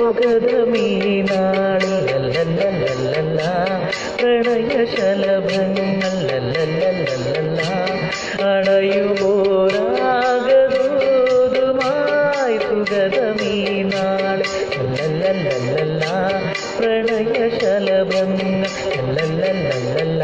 സുഗതമീനാളിൽ ലല്ലല്ലല്ലല്ല പ്രണയ ശലഭങ്ങൾ ലല്ലല്ലല്ലല്ല അണയുമോരാഗദൂതുമായി സുഗതമീനാൾ ലല്ലല്ലല്ലല്ല പ്രണയ ശലഭങ്ങൾ ലല്ലല്ലല്ലല്ല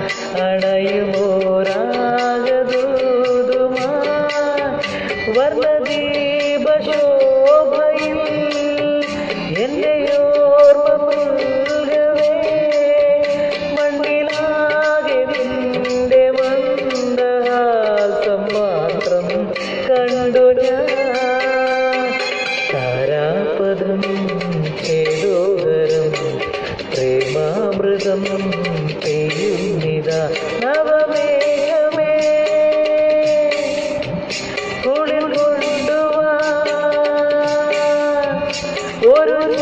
അണയുമോരാഗദൂതുമായി വർണ്ണദീപശോഭയിൽ എന്റെ ഓർമ്മ പുൽകവേ മണ്ണിലാകെ നിന്റെ മന്ദഹാസം മാത്രം കണ്ടു ഞാൻ താരാപദം ചേതോഹരം പ്രേമാമൃതം പെയ്യുന്നിത നവമേഘമേ കുളിർ കൊണ്ടുവാ ഒരു